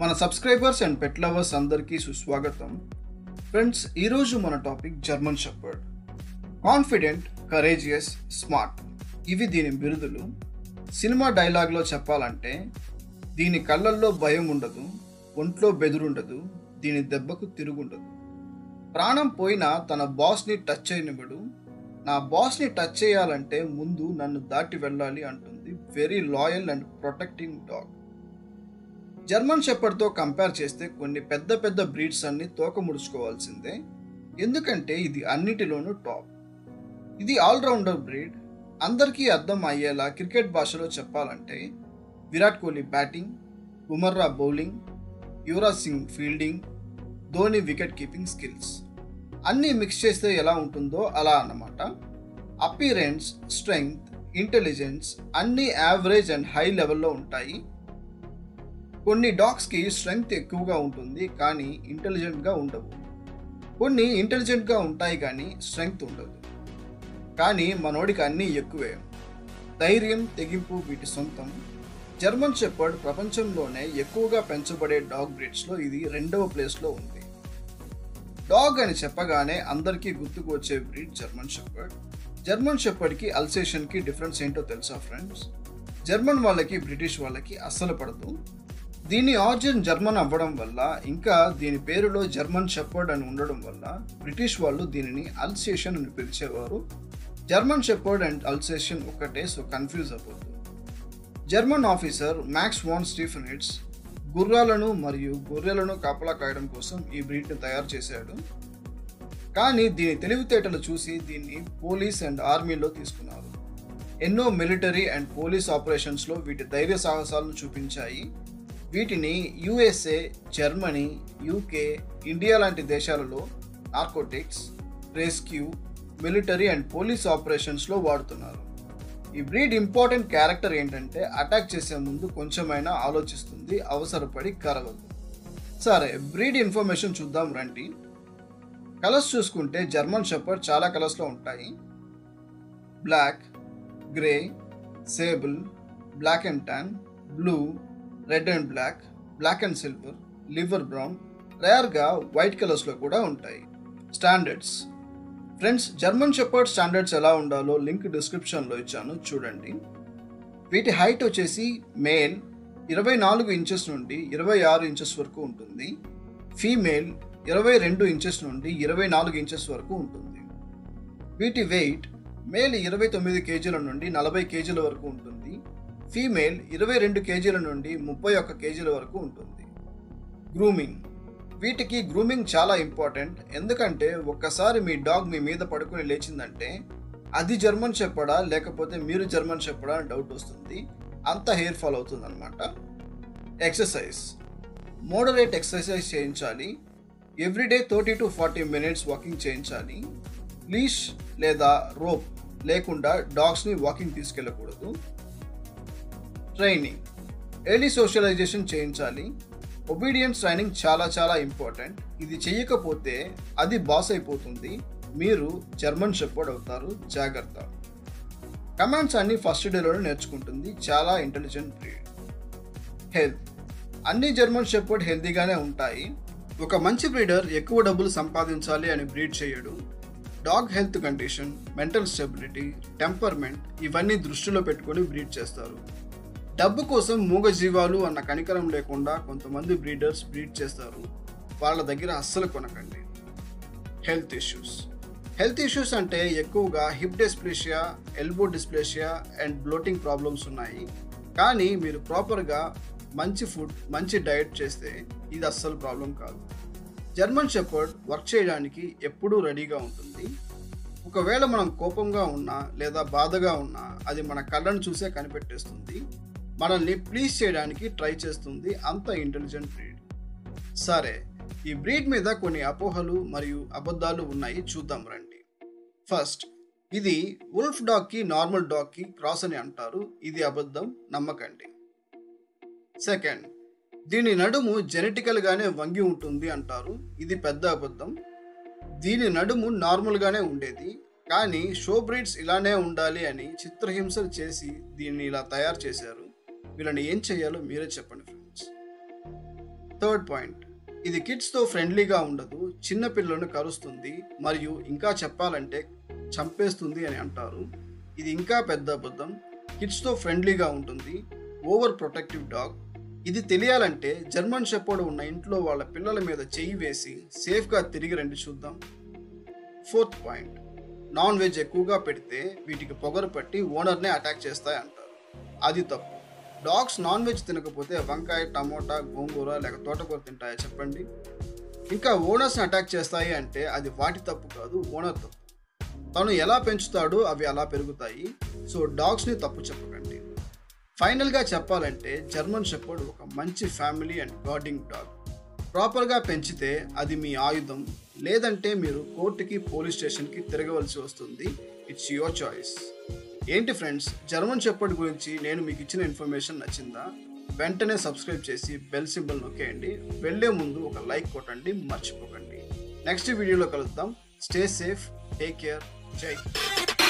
మన subscribers and pet lovers అందరికీ సుస్వాగతం ఫ్రెండ్స్ ఈరోజు మన topic German shepherd confident courageous smart ఇవి దీని బిరుదులు సినిమా డైలాగ్లో చెప్పాలంటే దీని కళ్ళల్లో భయం ఉండదు ఒంట్లో బెదురుండదు దీని దెబ్బకు తిరుగుండదు ప్రాణం పోయినా తన బాస్ని టచ్ చేయనివ్వడు నా బాస్ని టచ్ చేయాలంటే ముందు నన్ను దాటి వెళ్ళాలి అంటుంది very loyal and protecting dog German షెపర్డ్తో కంపేర్ చేస్తే కొన్ని పెద్ద పెద్ద బ్రీడ్స్ అన్ని తోక ముడుచుకోవాల్సిందే ఎందుకంటే ఇది అన్నిటిలోనూ టాప్ ఇది ఆల్రౌండర్ బ్రీడ్ అందరికీ అర్థం అయ్యేలా క్రికెట్ భాషలో చెప్పాలంటే Virat Kohli batting Bumrah bowling Yuvraj Singh fielding Dhoni wicket keeping skills అన్నీ మిక్స్ చేస్తే ఎలా ఉంటుందో అలా అన్నమాట అపీరెన్స్ స్ట్రెంగ్త్ ఇంటెలిజెన్స్ అన్నీ యావరేజ్ అండ్ హై లెవెల్లో ఉంటాయి కొన్ని డాగ్స్కి స్ట్రెంగ్త్ ఎక్కువగా ఉంటుంది కానీ ఇంటెలిజెంట్గా ఉండవు కొన్ని ఇంటెలిజెంట్గా ఉంటాయి కానీ స్ట్రెంగ్త్ ఉండదు కానీ మనోడికి అన్నీ ఎక్కువే ధైర్యం తెగింపు వీటి సొంతం జర్మన్ షెపర్డ్ ప్రపంచంలోనే ఎక్కువగా పెంచబడే డాగ్ బ్రీడ్స్లో ఇది రెండవ ప్లేస్లో ఉంది డాగ్ అని చెప్పగానే అందరికీ గుర్తుకు వచ్చే బ్రీడ్ జర్మన్ షెపర్డ్ జర్మన్ షెపర్డ్కి అల్సేషన్కి డిఫరెన్స్ ఏంటో తెలుసా ఫ్రెండ్స్ జర్మన్ వాళ్ళకి బ్రిటిష్ వాళ్ళకి అస్సలు పడదు దీని ఆరిజిన్ జర్మన్ అవ్వడం వల్ల ఇంకా దీని పేరులో జర్మన్ షెపర్డ్ అని ఉండడం వల్ల బ్రిటిష్ వాళ్ళు దీనిని అల్సేషన్ అని పిలిచేవారు జర్మన్ షెపర్డ్ అండ్ అల్సేషన్ ఒక్కటే సో కన్ఫ్యూజ్ అవ్వద్దు German officer Max von Stephanitz గుర్రాలను మరియు గొర్రెలను కాపలా కాయడం కోసం ఈ బ్రీడ్ని తయారు చేశాడు కానీ దీని తెలివితేటలు చూసి దీన్ని పోలీస్ అండ్ ఆర్మీలో తీసుకున్నారు ఎన్నో మిలిటరీ అండ్ పోలీస్ ఆపరేషన్స్లో వీటి ధైర్య సాహసాలను చూపించాయి వీటిని యుఎస్ఏ జర్మనీ యూకే ఇండియా లాంటి దేశాలలో narcotics rescue military and police ఆపరేషన్స్లో వాడుతున్నారు ఈ బ్రీడ్ ఇంపార్టెంట్ క్యారెక్టర్ ఏంటంటే అటాక్ చేసే ముందు కొంచెమైనా ఆలోచిస్తుంది అవసరపడి కరవదు సరే బ్రీడ్ ఇన్ఫర్మేషన్ చూద్దాం రండి కలర్స్ చూసుకుంటే జర్మన్ షెపర్డ్ చాలా కలర్స్లో ఉంటాయి black grey sable black and tan blue red and black black and silver liver brown రేర్గా వైట్ కలర్స్లో కూడా ఉంటాయి standards friends German shepherd standards ఎలా ఉండాలో లింక్ డిస్క్రిప్షన్లో ఇచ్చాను చూడండి వీటి హైట్ వచ్చేసి మేల్ ఇరవై నాలుగు ఇంచెస్ నుండి ఇరవై ఆరు ఇంచెస్ వరకు ఉంటుంది ఫీమేల్ ఇరవై రెండు ఇంచెస్ నుండి ఇరవై నాలుగు ఇంచెస్ వరకు ఉంటుంది వీటి వెయిట్ మేల్ ఇరవై తొమ్మిది కేజీల నుండి నలభై కేజీల వరకు ఉంటుంది ఫీమేల్ ఇరవై రెండు కేజీల నుండి ముప్పై ఒక్క కేజీల వరకు ఉంటుంది గ్రూమింగ్ వీటికి గ్రూమింగ్ చాలా ఇంపార్టెంట్ ఎందుకంటే ఒక్కసారి మీ డాగ్ మీ మీద పడుకొని లేచిందంటే అది జర్మన్ చెప్పడా లేకపోతే మీరు జర్మన్ చెప్పడా అని డౌట్ వస్తుంది అంత హెయిర్ ఫాల్ అవుతుంది అనమాట ఎక్సర్సైజ్ మోడరేట్ ఎక్సర్సైజ్ చేయించాలి everyday thirty to forty minutes walking చేయించాలి లీష్ లేదా రోప్ లేకుండా డాగ్స్ని వాకింగ్ తీసుకెళ్ళకూడదు ట్రైనింగ్ ఎర్లీ సోషలైజేషన్ చేయించాలి ఒబీడియన్స్ ట్రైనింగ్ చాలా చాలా ఇంపార్టెంట్ ఇది చేయకపోతే అది బాస్ అయిపోతుంది మీరు జర్మన్ షెపర్డ్ అవుతారు జాగ్రత్త కమాండ్స్ అన్ని ఫస్ట్ డేలోనే నేర్చుకుంటుంది చాలా ఇంటెలిజెంట్ బ్రీడ్ హెల్త్ అన్ని జర్మన్ షెపర్డ్ హెల్తీగానే ఉంటాయి ఒక మంచి బ్రీడర్ ఎక్కువ డబ్బులు సంపాదించాలి అని బ్రీడ్ చేయడు dog health condition mental stability temperament ఇవన్నీ దృష్టిలో పెట్టుకొని బ్రీడ్ చేస్తారు డబ్బు కోసం మూగజీవాలు అన్న కనికరం లేకుండా కొంతమంది బ్రీడర్స్ బ్రీడ్ చేస్తారు వాళ్ళ దగ్గర అస్సలు కొనకండి హెల్త్ ఇష్యూస్ హెల్త్ ఇష్యూస్ అంటే ఎక్కువగా hip dysplasia elbow dysplasia and bloating problems ఉన్నాయి కానీ మీరు ప్రాపర్గా మంచి ఫుడ్ మంచి డయట్ చేస్తే ఇది అస్సలు ప్రాబ్లం కాదు జర్మన్ షెపర్డ్ వర్క్ చేయడానికి ఎప్పుడూ రెడీగా ఉంటుంది ఒకవేళ మనం కోపంగా ఉన్నా లేదా బాధగా ఉన్నా అది మన కళ్ళను చూసే కనిపెట్టేస్తుంది మనల్ని ప్లీజ్ చేయడానికి ట్రై చేస్తుంది అంత ఇంటెలిజెంట్ బ్రీడ్ సరే ఈ బ్రీడ్ మీద కొన్ని అపోహలు మరియు అబద్ధాలు ఉన్నాయి చూద్దాం రండి ఫస్ట్ ఇది ఉల్ఫ్ డాగ్కి నార్మల్ డాగ్కి క్రాస్ అని అంటారు ఇది అబద్ధం నమ్మకండి సెకండ్ దీని నడుము జెనెటికల్గానే వంగి ఉంటుంది అంటారు ఇది పెద్ద అబద్ధం దీని నడుము నార్మల్గానే ఉండేది కానీ షో బ్రీడ్స్ ఇలానే ఉండాలి అని చిత్రహింసలు చేసి దీన్ని ఇలా తయారు చేశారు వీళ్ళని ఏం చేయాలో మీరే చెప్పండి ఫ్రెండ్స్ థర్డ్ పాయింట్ ఇది కిడ్స్తో ఫ్రెండ్లీగా ఉండదు చిన్న పిల్లలను కరుస్తుంది మరియు ఇంకా చెప్పాలంటే చంపేస్తుంది అని అంటారు ఇది ఇంకా పెద్ద అబద్ధం కిడ్స్తో ఫ్రెండ్లీగా ఉంటుంది ఓవర్ ప్రొటెక్టివ్ డాగ్ ఇది తెలియాలంటే జర్మన్ షెపర్డ్ ఉన్న ఇంట్లో వాళ్ళ పిల్లల మీద చెయ్యి వేసి సేఫ్గా తిరిగి రండి చూద్దాం ఫోర్త్ పాయింట్ నాన్ వెజ్ ఎక్కువగా పెడితే వీటికి పొగరు పట్టి ఓనర్నే అటాక్ చేస్తాయి అంటారు అది తప్పు డాగ్స్ నాన్ వెజ్ తినకపోతే వంకాయ టమోటా గోంగూర లేక తోటకూర తింటాయా చెప్పండి ఇంకా ఓనర్స్ని అటాక్ చేస్తాయి అంటే అది వాటి తప్పు కాదు ఓనర్ తప్పు తను ఎలా పెంచుతాడో అవి అలా పెరుగుతాయి సో డాగ్స్ని తప్పు చెప్పకండి ఫైనల్గా చెప్పాలంటే జర్మన్ షెపర్డ్ ఒక మంచి ఫ్యామిలీ అండ్ గార్డింగ్ డాగ్ ప్రాపర్గా పెంచితే అది మీ ఆయుధం లేదంటే మీరు కోర్టుకి పోలీస్ స్టేషన్కి తిరగవలసి వస్తుంది ఇట్స్ యువర్ చాయిస్ ఏంటి ఫ్రెండ్స్ జర్మన్ షెపర్డ్ గురించి నేను మీకు ఇచ్చిన ఇన్ఫర్మేషన్ నచ్చిందా వెంటనే సబ్స్క్రైబ్ చేసి బెల్ సింబల్ నొక్కేయండి వెళ్ళే ముందు ఒక లైక్ కొట్టండి మర్చిపోకండి నెక్స్ట్ వీడియోలో కలుద్దాం స్టే సేఫ్ టేక్ కేర్ జై హింద్.